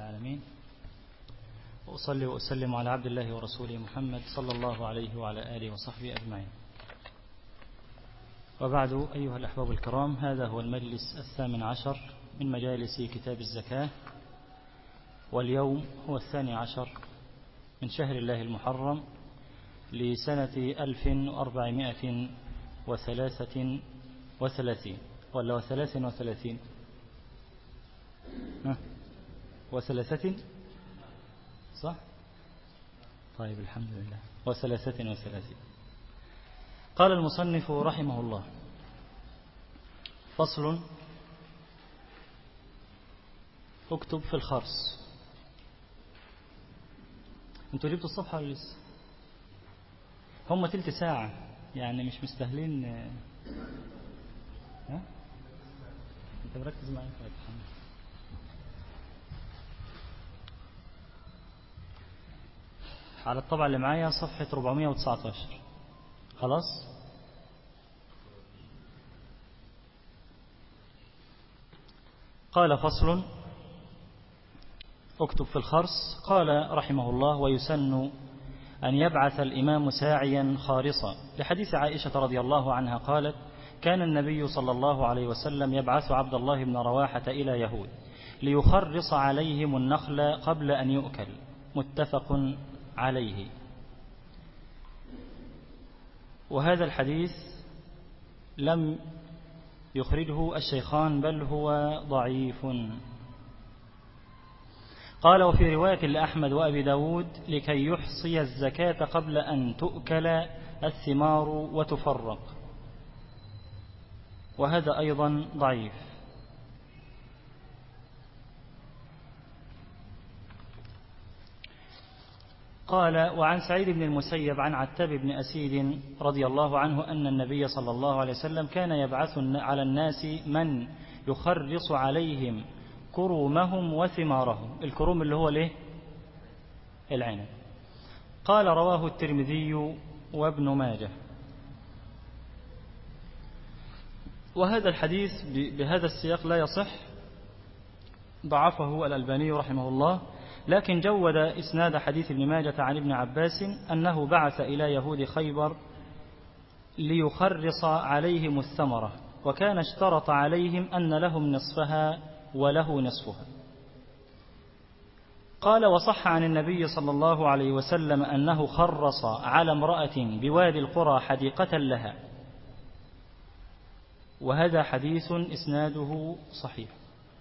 العالمين وأصلي وأسلم على عبد الله ورسوله محمد صلى الله عليه وعلى آله وصحبه أجمعين وبعد أيها الأحباب الكرام هذا هو المجلس الثامن عشر من مجالس كتاب الزكاة واليوم هو الثاني عشر من شهر الله المحرم لسنة ألف وأربعمائة وثلاثة وثلاثين ولا وثلاث وثلاثين وثلاثة صح طيب الحمد لله وثلاثة وثلاثين قال المصنف رحمه الله فصل اكتب في الخرص انتوا جبتوا الصفحة ولا لسه هم تلت ساعة يعني مش مستاهلين ها انت مركز معايا طيب على الطبعة اللي معايا صفحة 419 خلاص قال فصل اكتب في الخرص قال رحمه الله ويسن أن يبعث الإمام ساعيا خارصا لحديث عائشة رضي الله عنها قالت كان النبي صلى الله عليه وسلم يبعث عبد الله بن رواحة إلى يهود ليخرص عليهم النخل قبل أن يؤكل متفق عليه وهذا الحديث لم يخرجه الشيخان بل هو ضعيف قال وفي رواية لأحمد وأبي داود لكي يحصي الزكاة قبل أن تؤكل الثمار وتفرق وهذا أيضا ضعيف قال وعن سعيد بن المسيب عن عتاب بن أسيد رضي الله عنه أن النبي صلى الله عليه وسلم كان يبعث على الناس من يخرص عليهم كرومهم وثمارهم الكروم اللي هو ليه العنب قال رواه الترمذي وابن ماجه وهذا الحديث بهذا السياق لا يصح ضعفه الألباني رحمه الله لكن جود إسناد حديث ابن ماجة عن ابن عباس أنه بعث إلى يهود خيبر ليخرص عليهم الثمرة وكان اشترط عليهم أن لهم نصفها وله نصفها قال وصح عن النبي صلى الله عليه وسلم أنه خرص على امرأة بوادي القرى حديقة لها وهذا حديث إسناده صحيح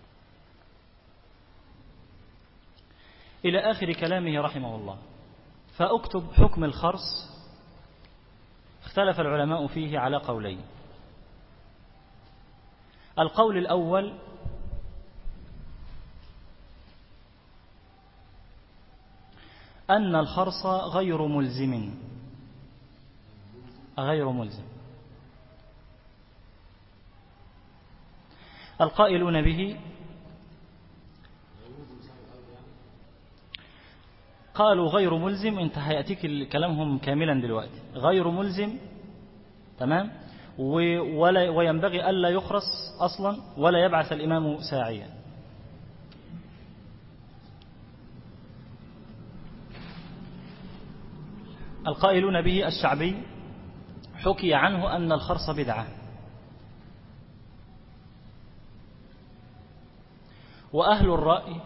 إلى آخر كلامه رحمه الله فأكتب حكم الخرص اختلف العلماء فيه على قولين القول الأول أن الخرص غير ملزم غير ملزم القائلون به قالوا غير ملزم انت هيأتيك كلامهم كاملا دلوقتي غير ملزم تمام ولا وينبغي ألا يخرص أصلا ولا يبعث الإمام ساعيا القائلون به الشعبي حكي عنه أن الخرص بدعة وأهل الرأي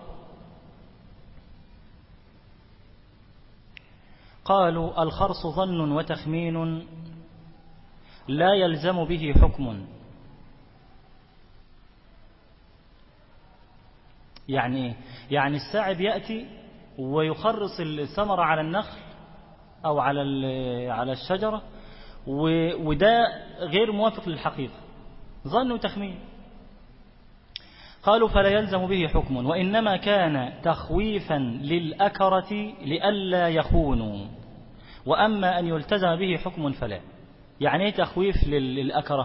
قالوا الخرص ظن وتخمين لا يلزم به حكم يعني يعني الساعد يأتي ويخرص الثمرة على النخل أو على على الشجرة وده غير موافق للحقيقة ظن وتخمين قالوا فلا يلزم به حكم وإنما كان تخويفا للأكرة لئلا يخونوا وأما أن يلتزم به حكم فلا يعني ايه تخويف للأكرة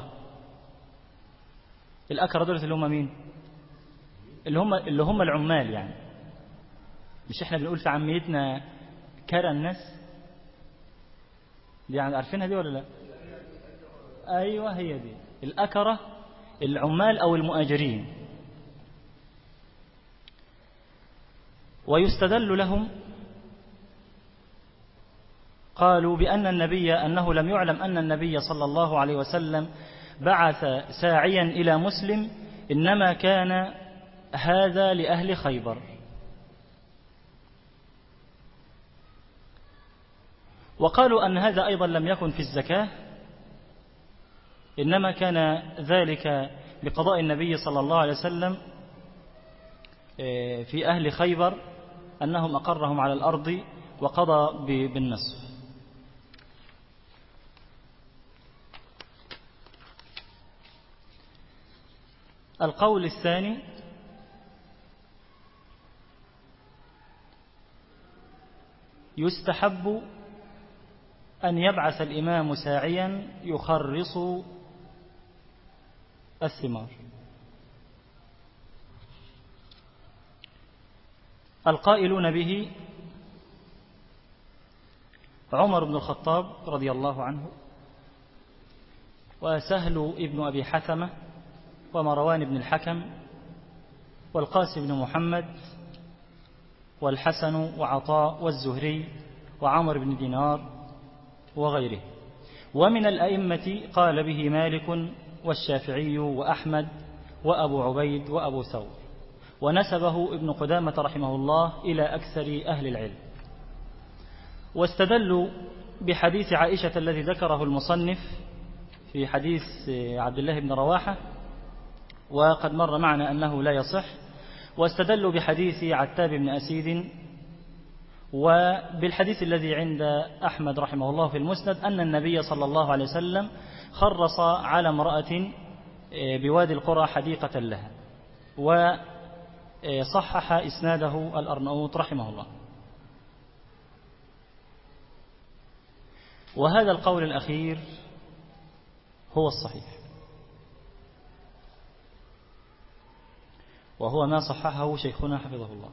الأكرة دولة اللي هم مين اللي هم, اللي هم العمال يعني مش احنا بنقول في عميتنا كرى الناس دي يعني عارفينها دي ولا لا أيوة هي دي الأكرة العمال أو المؤاجرين ويستدل لهم قالوا بأن النبي أنه لم يعلم أن النبي صلى الله عليه وسلم بعث ساعيا إلى مسلم إنما كان هذا لأهل خيبر وقالوا أن هذا أيضا لم يكن في الزكاة إنما كان ذلك بقضاء النبي صلى الله عليه وسلم آه، في أهل خيبر أنهم أقرهم على الأرض وقضى بالنصف القول الثاني يستحب أن يبعث الإمام ساعيا يخرص الثمار القائلون به عمر بن الخطاب رضي الله عنه وسهل ابن أبي حثمة ومروان بن الحكم والقاسم بن محمد والحسن وعطاء والزهري وعمر بن دينار وغيره ومن الأئمة قال به مالك والشافعي وأحمد وأبو عبيد وأبو ثور ونسبه ابن قدامة رحمه الله إلى أكثر أهل العلم واستدلوا بحديث عائشة الذي ذكره المصنف في حديث عبد الله بن رواحة وقد مر معنا أنه لا يصح واستدلوا بحديث عتاب بن أسيد وبالحديث الذي عند أحمد رحمه الله في المسند أن النبي صلى الله عليه وسلم خرص على امرأة آه، بوادي القرى حديقة لها وصحح إسناده الأرنوط رحمه الله وهذا القول الأخير هو الصحيح وهو ما صححه شيخنا حفظه الله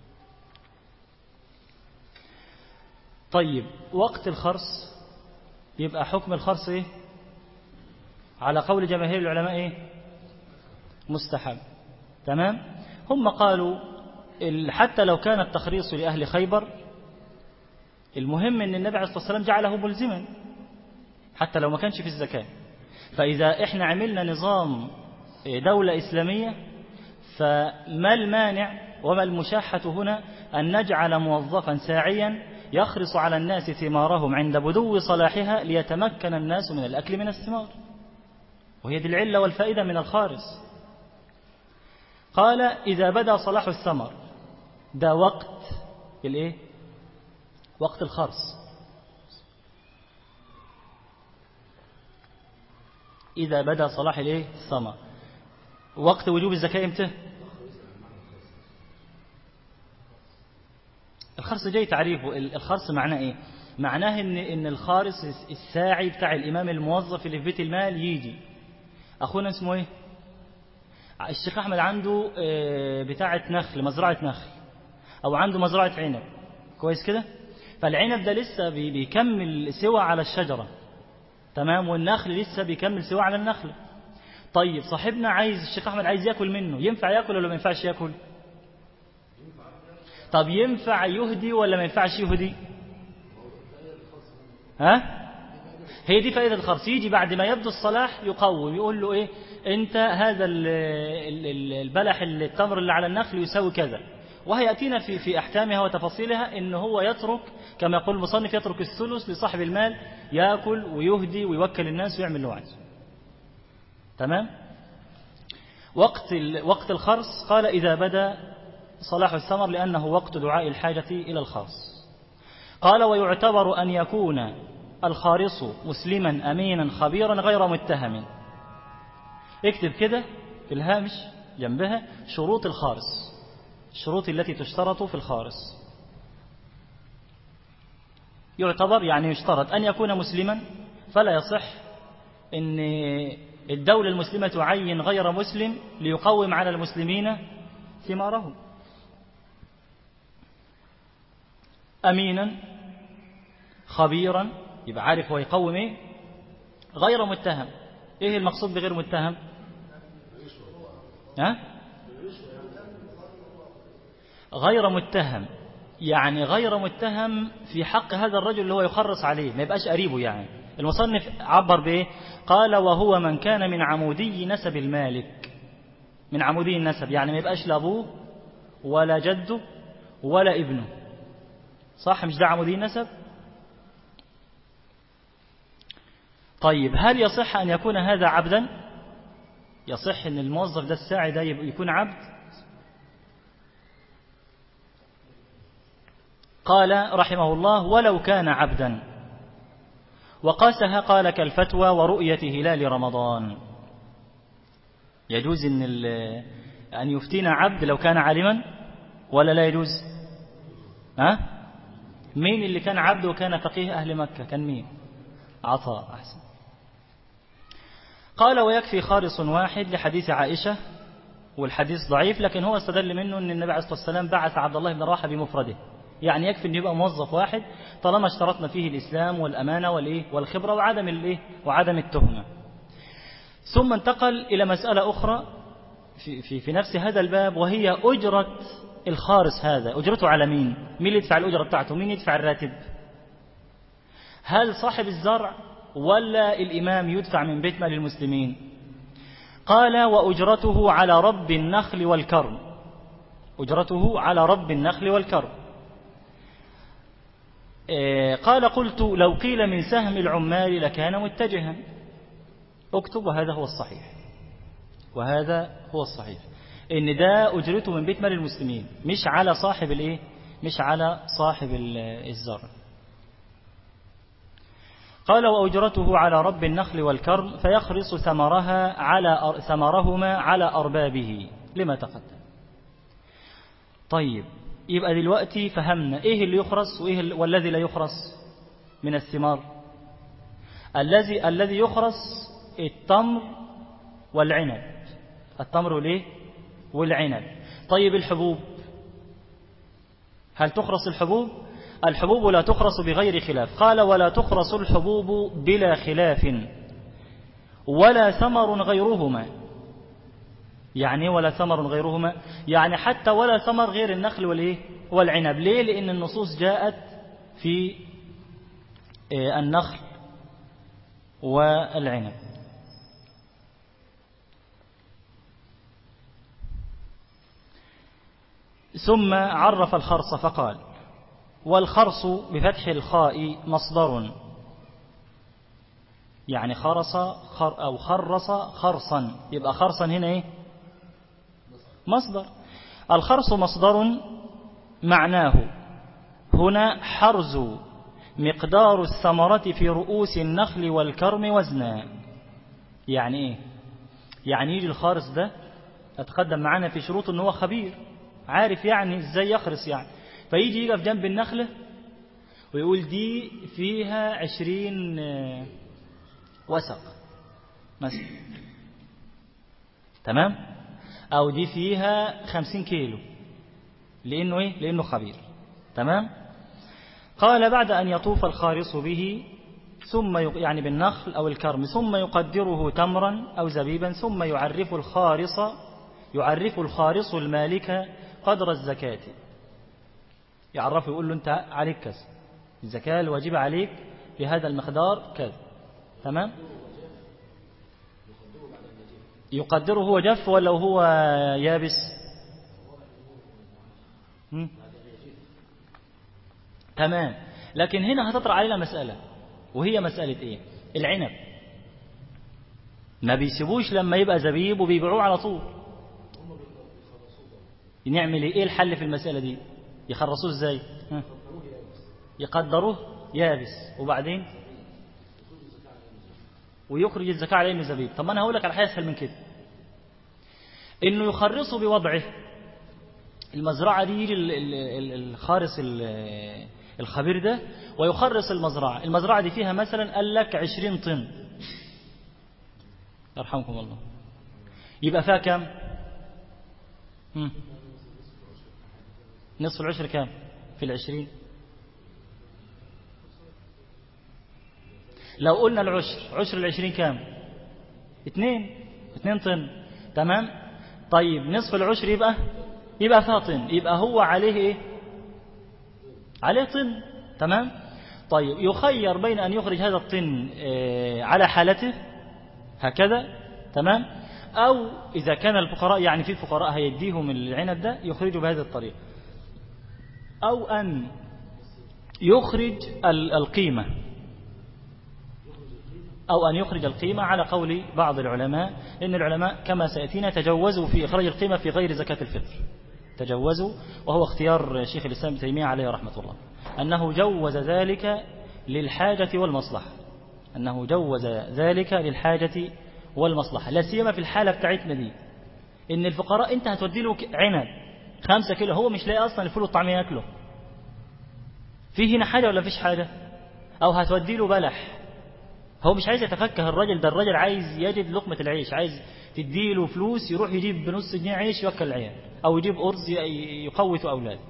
طيب وقت الخرص يبقى حكم الخرص إيه؟ على قول جماهير العلماء إيه؟ مستحب تمام هم قالوا حتى لو كان التخريص لأهل خيبر المهم أن النبي عليه الصلاة والسلام جعله ملزما حتى لو ما كانش في الزكاة فإذا إحنا عملنا نظام دولة إسلامية فما المانع وما المشاحة هنا أن نجعل موظفا ساعيا يخرص على الناس ثمارهم عند بدو صلاحها ليتمكن الناس من الأكل من الثمار وهي دي العلة والفائدة من الخارص قال إذا بدا صلاح الثمر ده وقت الإيه؟ وقت الخرص إذا بدا صلاح الإيه؟ الثمر وقت وجوب الزكاة امتى الخرص جاي تعريفه الخرص معناه ايه معناه ان ان الخارص الساعي بتاع الامام الموظف اللي في بيت المال يجي اخونا اسمه ايه الشيخ احمد عنده آه، بتاعه نخل مزرعه نخل او عنده مزرعه عنب كويس كده فالعنب ده لسه بيكمل سوى على الشجره تمام والنخل لسه بيكمل سوى على النخله طيب صاحبنا عايز الشيخ احمد عايز ياكل منه ينفع ياكل ولا ما ينفعش ياكل طب ينفع يهدي ولا ما ينفعش يهدي ها هي دي فائدة الخرص يجي بعد ما يبدو الصلاح يقوم يقول له ايه انت هذا البلح التمر اللي على النخل يساوي كذا وهيأتينا في في أحكامها وتفاصيلها إن هو يترك كما يقول المصنف يترك الثلث لصاحب المال يأكل ويهدي ويوكل الناس ويعمل له عايزه تمام وقت وقت الخرص قال إذا بدا صلاح الثمر لأنه وقت دعاء الحاجة إلى الخاص قال ويعتبر أن يكون الخارص مسلما أمينا خبيرا غير متهم اكتب كده في الهامش جنبها شروط الخارص الشروط التي تشترط في الخارص يعتبر يعني يشترط أن يكون مسلما فلا يصح أن الدولة المسلمة تعين غير مسلم ليقوم على المسلمين ثمارهم أمينا خبيرا يبقى عارف هو يقوم إيه غير متهم إيه المقصود بغير متهم ها غير متهم يعني غير متهم في حق هذا الرجل اللي هو يخرص عليه ما يبقاش قريبه يعني المصنف عبر بإيه قال وهو من كان من عمودي نسب المالك من عمودي النسب يعني ما يبقاش لا أبوه ولا جده ولا ابنه صح مش ده عمودي النسب طيب هل يصح أن يكون هذا عبدا يصح أن الموظف ده الساعي ده يكون عبد قال رحمه الله ولو كان عبدا وقاسها قال كالفتوى ورؤية هلال رمضان يجوز أن, أن يفتينا عبد لو كان عالما ولا لا يجوز ها مين اللي كان عبد وكان فقيه أهل مكة كان مين عطاء أحسن قال ويكفي خارص واحد لحديث عائشة والحديث ضعيف لكن هو استدل منه أن النبي عليه الصلاة والسلام بعث عبد الله بن رواحة بمفرده يعني يكفي أن يبقى موظف واحد طالما اشترطنا فيه الإسلام والأمانة والإيه والخبرة وعدم الإيه وعدم التهمة ثم انتقل إلى مسألة أخرى في, في, في نفس هذا الباب وهي أجرة الخارس هذا أجرته على مين مين اللي يدفع الأجرة بتاعته مين يدفع الراتب هل صاحب الزرع ولا الإمام يدفع من بيت مال المسلمين قال وأجرته على رب النخل والكرم أجرته على رب النخل والكرم آه، قال قلت لو قيل من سهم العمال لكان متجها اكتب وهذا هو الصحيح وهذا هو الصحيح ان ده اجرته من بيت مال المسلمين مش على صاحب الايه مش على صاحب الزرع قال وأجرته على رب النخل والكرم فيخرص ثمرها على ثمرهما على أربابه لما تقدم طيب يبقى دلوقتي فهمنا إيه اللي يخرص وإيه والذي لا يخرص من الثمار الذي الذي يخرص التمر والعنب التمر والايه والعنب طيب الحبوب هل تخرص الحبوب الحبوب لا تخرص بغير خلاف قال ولا تخرص الحبوب بلا خلاف ولا ثمر غيرهما يعني ولا ثمر غيرهما يعني حتى ولا ثمر غير النخل والايه والعنب ليه لأن النصوص جاءت في آه، النخل والعنب ثم عرف الخرص فقال والخرص بفتح الخاء مصدر يعني خرص خر أو خرص خرصا يبقى خرصا هنا إيه مصدر الخرص مصدر معناه هنا حرز مقدار الثمرة في رؤوس النخل والكرم وزنا يعني إيه يعني يجي الخارص ده أتقدم معنا في شروط أنه هو خبير عارف يعني إزاي يخرص يعني فيجي يقف جنب النخلة ويقول دي فيها عشرين آه، وسق مثلا تمام أو دي فيها خمسين كيلو لأنه إيه؟ لأنه خبير تمام قال بعد أن يطوف الخارص به ثم يعني بالنخل أو الكرم ثم يقدره تمرا أو زبيبا ثم يعرف الخارص يعرف الخارص المالك قدر الزكاة يعرفه يقول له أنت عليك كذا الزكاة الواجبة عليك بهذا المقدار كذا تمام يقدره هو جف ولا هو يابس تمام لكن هنا هتطرح علينا مسألة وهي مسألة إيه العنب ما بيسيبوش لما يبقى زبيب وبيبيعوه على طول نعمل ايه الحل في المسألة دي يخرصوه ازاي يقدروه يابس وبعدين ويخرج الزكاة عليه من زبيب طب أنا هقول لك على حاجة أسهل من كده إنه يخرصه بوضعه المزرعة دي الخارص الخبير ده ويخرص المزرعة المزرعة دي فيها مثلا قال لك عشرين طن يرحمكم الله يبقى فيها كم نصف العشر كام في العشرين لو قلنا العشر عشر العشرين كام اثنين اثنين طن تمام طيب نصف العشر يبقى يبقى فيها طن يبقى هو عليه إيه عليه طن تمام طيب يخير بين أن يخرج هذا الطن آه، على حالته هكذا تمام أو إذا كان الفقراء يعني في فقراء هيديهم العنب ده يخرجوا بهذه الطريقة أو أن يخرج القيمة أو أن يخرج القيمة على قول بعض العلماء إن العلماء كما سيأتينا تجوزوا في إخراج القيمة في غير زكاة الفطر تجوزوا وهو اختيار شيخ الإسلام ابن تيمية عليه رحمة الله أنه جوز ذلك للحاجة والمصلحة أنه جوز ذلك للحاجة والمصلحة لا سيما في الحالة بتاعتنا دي إن الفقراء أنت هتودي له عنب خمسة كيلو هو مش لاقي أصلا الفول والطعمية ياكله في هنا حاجة ولا فيش حاجة أو هتودي له بلح هو مش عايز يتفكه الراجل ده الراجل عايز يجد لقمة العيش عايز تديله فلوس يروح يجيب بنص جنيه عيش يوكل العيال أو يجيب أرز يقوت أولاده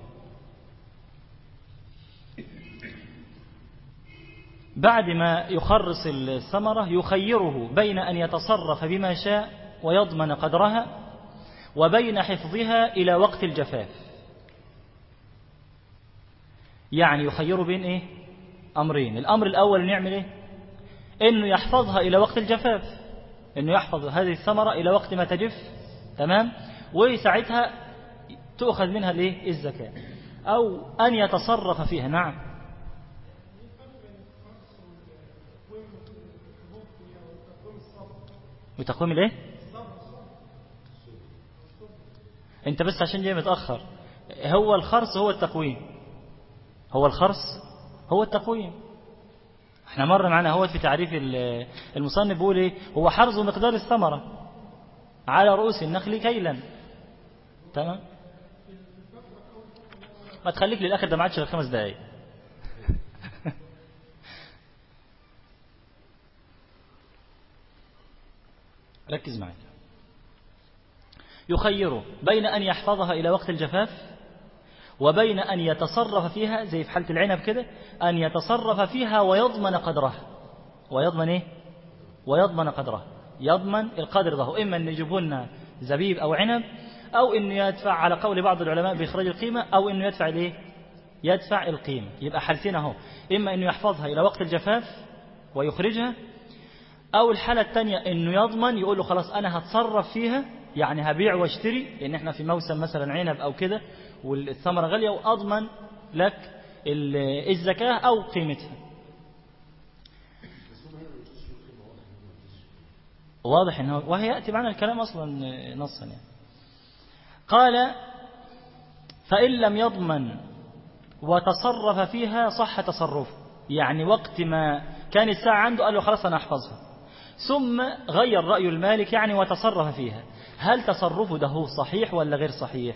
بعد ما يخرص الثمرة يخيره بين أن يتصرف بما شاء ويضمن قدرها وبين حفظها إلى وقت الجفاف يعني يخيره بين إيه أمرين الأمر الأول نعمل إيه إنه يحفظها إلى وقت الجفاف إنه يحفظ هذه الثمرة إلى وقت ما تجف تمام وساعتها تؤخذ منها الإيه الزكاة أو أن يتصرف فيها نعم وتقويم الايه انت بس عشان جاي متأخر هو الخرص هو التقويم هو الخرص هو التقويم احنا مر معنا هو في تعريف المصنف بيقول ايه هو حرز مقدار الثمرة على رؤوس النخل كيلا تمام ما تخليك للآخر ده ما عادش غير خمس دقايق ركز معي يخيره بين أن يحفظها إلى وقت الجفاف وبين أن يتصرف فيها زي في حالة العنب كده أن يتصرف فيها ويضمن قدرها ويضمن إيه؟ ويضمن قدرها يضمن القدر ده إما أن يجيبوا لنا زبيب أو عنب أو أنه يدفع على قول بعض العلماء بإخراج القيمة أو أنه يدفع الإيه؟ يدفع القيمة يبقى حالتين أهو إما أنه يحفظها إلى وقت الجفاف ويخرجها أو الحالة الثانية أنه يضمن يقول له خلاص أنا هتصرف فيها يعني هبيع واشتري لأن احنا في موسم مثلا عنب أو كده والثمرة غالية وأضمن لك الزكاة أو قيمتها واضح انه وهي يأتي معنا الكلام أصلا نصا يعني قال فإن لم يضمن وتصرف فيها صح تصرفه يعني وقت ما كان الساعة عنده قال له خلاص أنا أحفظها ثم غير رأي المالك يعني وتصرف فيها هل تصرفه ده هو صحيح ولا غير صحيح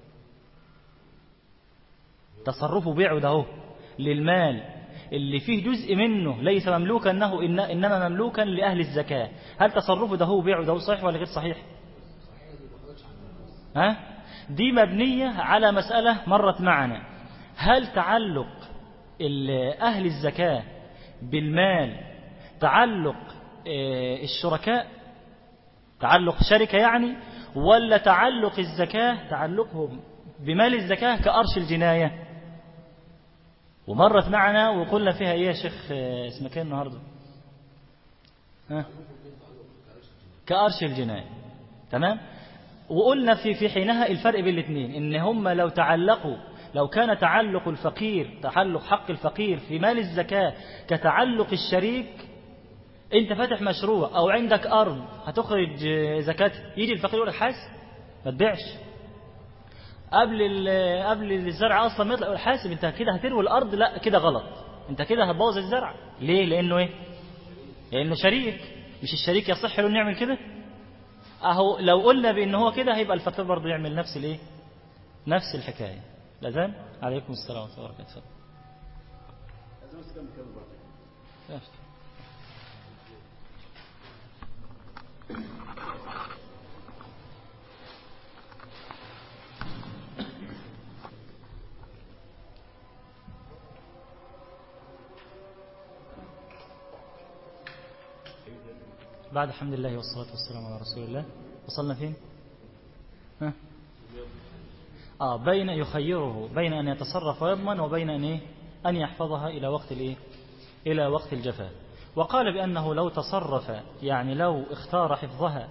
تصرفه بيعه ده هو للمال اللي فيه جزء منه ليس مملوكا انه إنما مملوكا لأهل الزكاة هل تصرفه ده هو بيعه ده هو صحيح ولا غير صحيح ها؟ دي مبنية على مسألة مرت معنا هل تعلق أهل الزكاة بالمال تعلق آه، الشركاء تعلق شركة يعني ولا تعلق الزكاة تعلقهم بمال الزكاة كأرش الجناية ومرت معنا وقلنا فيها ايه يا شيخ آه، اسمك ايه النهارده ها كأرش الجناية تمام وقلنا في في حينها الفرق بين الاثنين ان هم لو تعلقوا لو كان تعلق الفقير تعلق حق الفقير في مال الزكاة كتعلق الشريك انت فاتح مشروع او عندك ارض هتخرج زكاة يجي الفقير يقول لك حاس ما تبيعش قبل قبل الزرع اصلا ما يطلع يقول حاسب انت كده هتروي الارض لا كده غلط انت كده هتبوظ الزرع ليه لانه ايه لانه شريك مش الشريك يصح له نعمل كده اهو لو قلنا بان هو كده هيبقى الفقير برضه يعمل نفس الايه نفس الحكايه الاذان عليكم السلام ورحمه الله وبركاته بعد الحمد لله والصلاة والسلام على رسول الله وصلنا فين ها؟ آه بين يخيره بين أن يتصرف ويضمن وبين أن, إيه؟ أن يحفظها إلى وقت الإيه؟ إلى وقت الجفاف وقال بأنه لو تصرف يعني لو اختار حفظها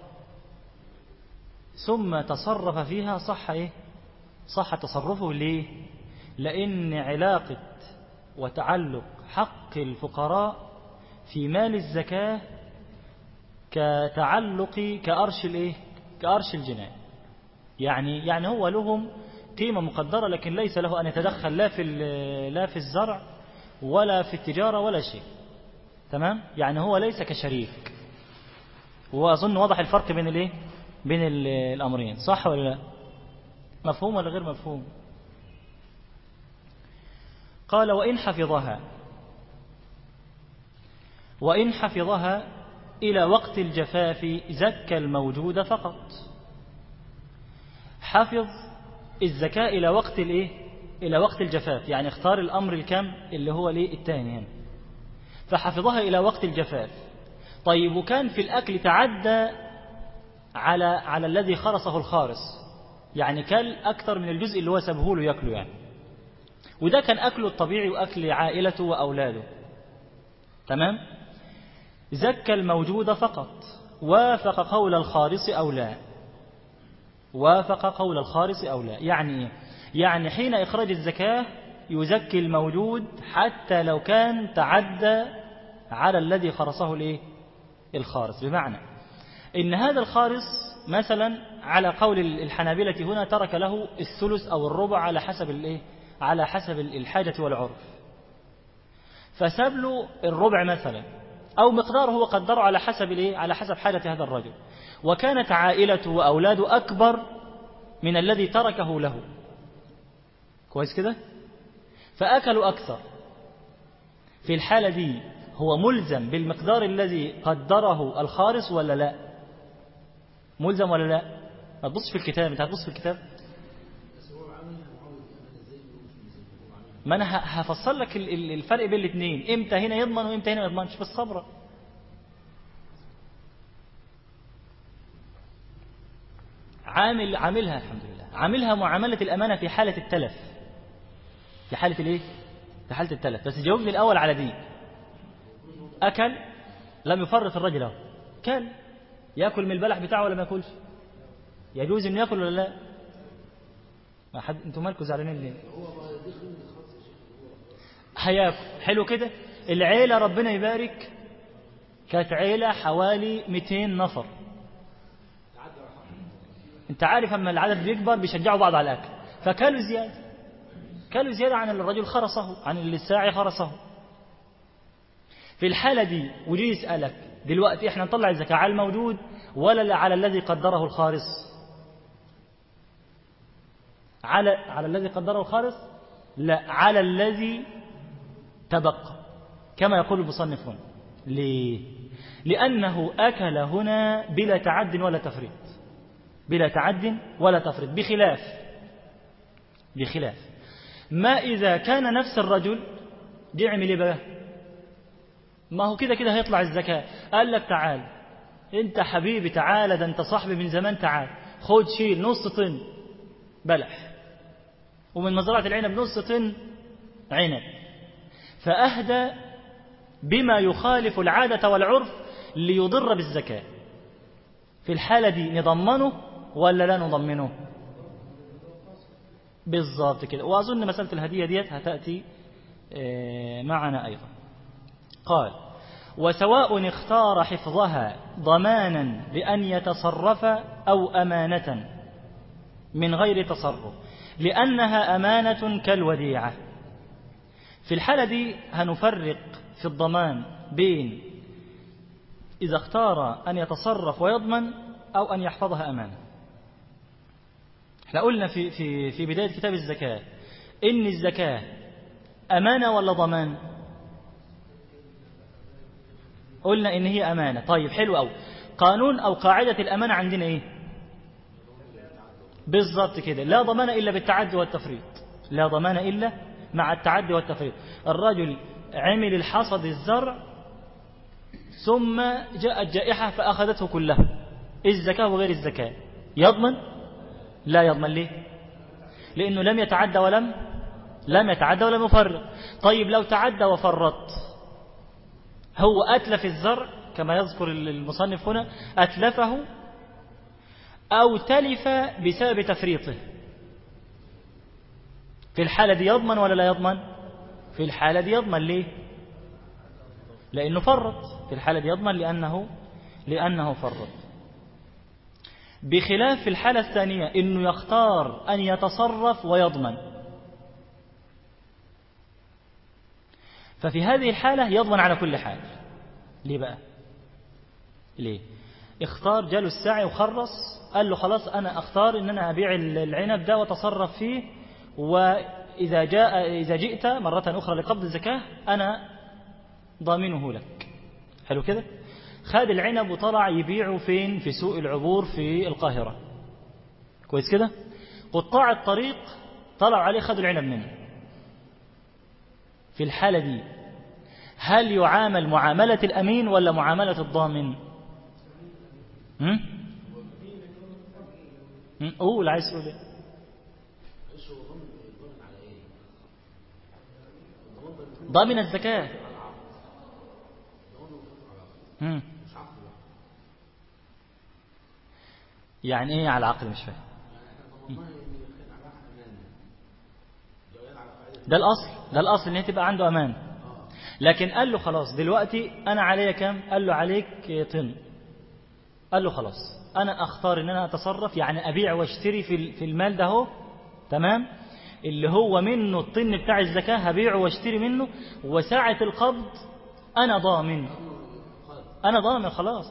ثم تصرف فيها صح إيه؟ صح تصرفه ليه لأن علاقة وتعلق حق الفقراء في مال الزكاة كتعلق كأرش الإيه؟ كأرش الجنان يعني يعني هو لهم قيمة مقدرة لكن ليس له أن يتدخل لا في لا في الزرع ولا في التجارة ولا شيء تمام يعني هو ليس كشريك وأظن واضح الفرق بين الايه بين الأمرين صح ولا لا مفهوم ولا غير مفهوم قال وإن حفظها وإن حفظها إلى وقت الجفاف زكى الموجود فقط حفظ الزكاة إلى وقت الإيه؟ إلى وقت الجفاف يعني اختار الأمر الكم اللي هو ليه الثاني هنا فحفظها إلى وقت الجفاف طيب وكان في الأكل تعدى على على الذي خرصه الخارص يعني كل أكثر من الجزء اللي هو سبه له يأكله يعني وده كان أكله الطبيعي وأكل عائلته وأولاده تمام زكى الموجود فقط وافق قول الخارص أو لا وافق قول الخارص أو لا يعني إيه؟ يعني حين إخراج الزكاة يزكي الموجود حتى لو كان تعدى على الذي خرصه الايه الخارص بمعنى إن هذا الخارص مثلا على قول الحنابلة هنا ترك له الثلث أو الربع على حسب الايه على حسب الحاجة والعرف فساب له الربع مثلا أو مقداره هو قدره على حسب الايه على حسب حاجة هذا الرجل وكانت عائلته وأولاده أكبر من الذي تركه له كويس كده فأكلوا أكثر في الحالة دي هو ملزم بالمقدار الذي قدره الخارص ولا لا ملزم ولا لا ما تبص في الكتاب انت هتبص في الكتاب ما انا هفصل لك الفرق بين الاثنين امتى هنا يضمن وامتى هنا ما يضمنش في الصبر عامل عاملها الحمد لله عاملها معاملة الأمانة في حالة التلف في حالة الايه في حالة التلف بس جاوبني الأول على دي أكل لم يفرط الرجل اهو كل يأكل من البلح بتاعه ولا ما يأكلش يجوز إنه يأكل ولا لا ما حد انتوا مالكوا زعلانين ليه هياكل حلو كده العيلة ربنا يبارك كانت عيلة حوالي 200 نفر انت عارف اما العدد بيكبر بيشجعوا بعض على الاكل فكلوا زياده كلوا زياده عن الرجل خرصه عن اللي الساعي خرصه في الحالة دي ودي يسألك دلوقتي احنا نطلع الزكاة على الموجود ولا على الذي قدره الخارص على على الذي قدره الخارص لا على الذي تبقى كما يقول المصنف هنا ليه لأنه أكل هنا بلا تعد ولا تفريط بلا تعد ولا تفريط بخلاف بخلاف ما إذا كان نفس الرجل دي عمل إيه بقى ما هو كده كده هيطلع الزكاة قال لك تعال انت حبيبي تعال ده انت صاحبي من زمان تعال خد شيل نص طن بلح ومن مزرعة العنب نص طن عنب فأهدى بما يخالف العادة والعرف ليضر بالزكاة في الحالة دي نضمنه ولا لا نضمنه بالضبط كده وأظن مسألة الهدية ديت هتأتي معنا أيضا قال وسواء اختار حفظها ضمانا بأن يتصرف أو أمانة من غير تصرف لأنها أمانة كالوديعة في الحالة دي هنفرق في الضمان بين إذا اختار أن يتصرف ويضمن أو أن يحفظها أمانة احنا قلنا في, في, في بداية كتاب الزكاة إن الزكاة أمانة ولا ضمان قلنا إن هي أمانة طيب حلو أو قانون أو قاعدة الأمانة عندنا إيه بالضبط كده لا ضمان إلا بالتعدي والتفريط لا ضمان إلا مع التعدي والتفريط الرجل عمل الحصد الزرع ثم جاءت جائحة فأخذته كلها الزكاة وغير الزكاة يضمن لا يضمن ليه لأنه لم يتعدى ولم لم يتعدى ولم يفرط طيب لو تعدى وفرط هو أتلف الزرع كما يذكر المصنف هنا أتلفه أو تلف بسبب تفريطه في الحالة دي يضمن ولا لا يضمن في الحالة دي يضمن ليه لأنه فرط في الحالة دي يضمن لأنه لأنه فرط بخلاف في الحالة الثانية إنه يختار أن يتصرف ويضمن ففي هذه الحالة يضمن على كل حال ليه بقى ليه اختار جاله الساعي وخرص قال له خلاص أنا أختار إن أنا أبيع العنب ده وتصرف فيه وإذا جاء إذا جئت مرة أخرى لقبض الزكاة أنا ضامنه لك حلو كده خد العنب وطلع يبيعه فين في سوق العبور في القاهرة كويس كده قطاع الطريق طلعوا عليه خدوا العنب منه في الحالة دي هل يعامل معاملة الأمين ولا معاملة الضامن هم؟ هم؟ قول عايز تقول ايه ضامن الزكاة هم. يعني ايه على العقل مش فاهم ده الأصل ده الأصل ان هي تبقى عنده أمان لكن قال له خلاص دلوقتي أنا عليا كام قال له عليك طن قال له خلاص أنا أختار إن أنا أتصرف يعني أبيع واشتري في في المال ده هو تمام اللي هو منه الطن بتاع الزكاة هبيعه واشتري منه وساعة القبض أنا ضامن أنا ضامن خلاص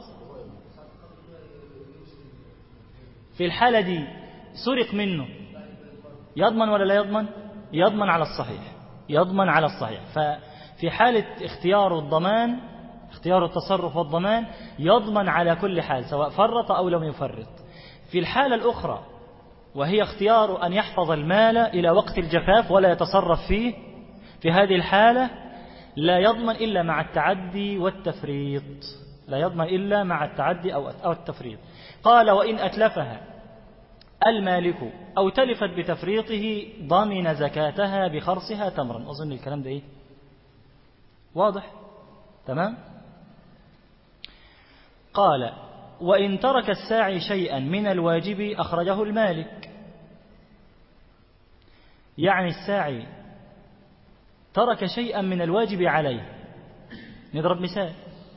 في الحالة دي سرق منه يضمن ولا لا يضمن يضمن على الصحيح يضمن على الصحيح ففي حالة اختيار الضمان اختيار التصرف والضمان يضمن على كل حال سواء فرط أو لم يفرط في الحالة الأخرى وهي اختيار أن يحفظ المال إلى وقت الجفاف ولا يتصرف فيه في هذه الحالة لا يضمن إلا مع التعدي والتفريط لا يضمن إلا مع التعدي أو التفريط قال وإن أتلفها المالك أو تلفت بتفريطه ضمن زكاتها بخرصها تمرا أظن الكلام ده إيه واضح تمام قال وإن ترك الساعي شيئا من الواجب أخرجه المالك يعني الساعي ترك شيئا من الواجب عليه نضرب مثال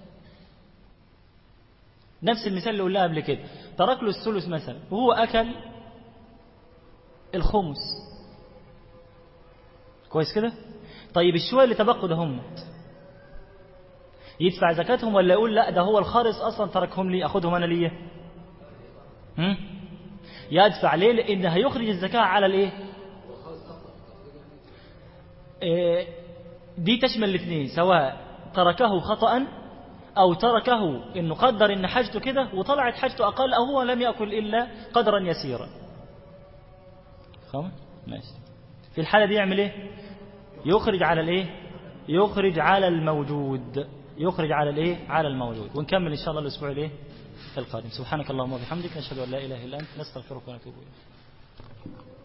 نفس المثال اللي قلناه قبل كده ترك له الثلث مثلا وهو أكل الخمس كويس كده طيب الشوية اللي تبقوا ده هم يدفع زكاتهم ولا يقول لا ده هو الخارص أصلا تركهم لي أخذهم أنا ليه هم؟ يدفع ليه لأن هيخرج الزكاة على الإيه إيه دي تشمل الاثنين سواء تركه خطأ أو تركه إنه قدر إن حاجته كده وطلعت حاجته أقل أو هو لم يأكل إلا قدرا يسيرا خلاص ماشي في الحالة دي يعمل إيه يخرج على الإيه يخرج على الموجود يخرج على الإيه على الموجود ونكمل إن شاء الله الأسبوع الإيه القادم سبحانك اللهم وبحمدك نشهد أن لا إله إلا أنت نستغفرك ونتوب إليك